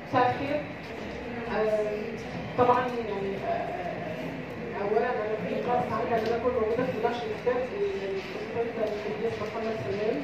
مساء الخير آه، طبعا يعني آه، اولا انا في اقرار سعيده ان انا اكون موجوده في نشر كتاب للاستاذ الكبير محمد سلمان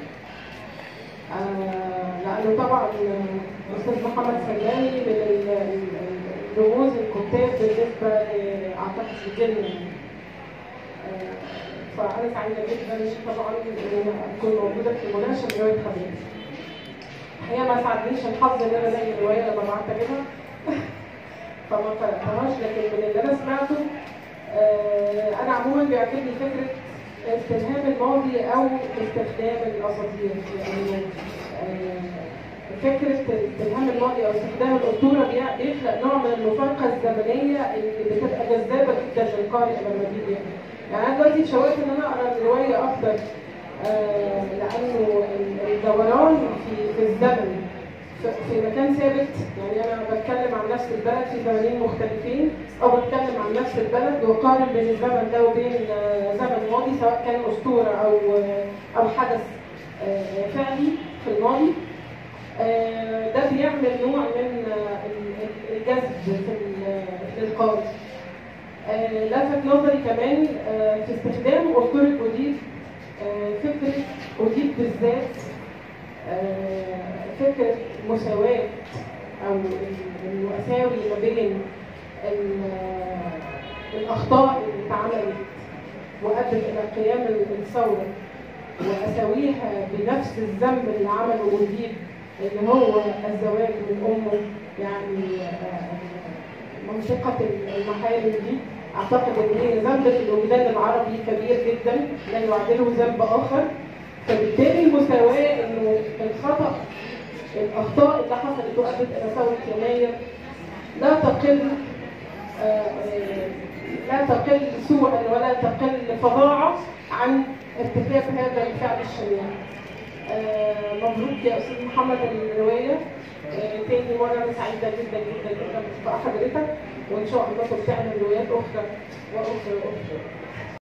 آه، لانه طبعا الاستاذ محمد سلماني من ال- ال- الرموز الكتاب بالنسبه ل- اعتقد للجن يعني آه، فانا سعيده جدا طبعا ان انا اكون موجوده في مناقشه روايه حبيبي الحقيقه ما ساعدنيش الحظ ان انا الاقي الروايه لما بعت اجيبها فما قراتهاش لكن من اللي انا سمعته آه، انا عموما بيعجبني فكره استلهام الماضي او استخدام الاساطير يعني آه، فكره استلهام الماضي او استخدام الاسطوره بيع- بيخلق نوع من المفارقه الزمنيه اللي بتبقى جذابه جدا للقارئ لما بيجي يقرا. يعني انا دلوقتي اتشوقت ان انا اقرا الروايه اكتر آه، لانه ال- الدوران في في الزمن في- في مكان ثابت يعني انا بتكلم عن نفس البلد في زمنين مختلفين او بتكلم عن نفس البلد واقارن بين الزمن ده وبين آه، زمن ماضي سواء كان اسطوره او آه، او حدث آه، فعلي في الماضي آه، ده بيعمل نوع من آه، ال- ال- الجذب في ال- في القارئ آه، لفت نظري كمان آه، في استخدام اسطوره اوديب آه، فكره اوديب بالذات آه، فكره مساواه او ال- المساوي ما بين ال- الاخطاء اللي اتعملت وادت الى قيام الثوره واساويها بنفس الذنب اللي عمله اوديب اللي هو الزواج من امه يعني آه، منطقه المحارم دي اعتقد ان هي ذنب في الوجدان العربي كبير جدا لا يعادله ذنب اخر فبالتالي المساواه انه الخطا الاخطاء اللي حصلت وادت الى ثوره يناير لا تقل آه، آه، لا تقل سوءا ولا تقل فظاعه عن ارتكاب هذا الفعل الشنيع. آه، مبروك يا استاذ محمد الروايه آه، تاني مره انا سعيده جدا جدا جدا بلقاء حضرتك وان شاء الله تعمل روايات اخرى واخرى واخرى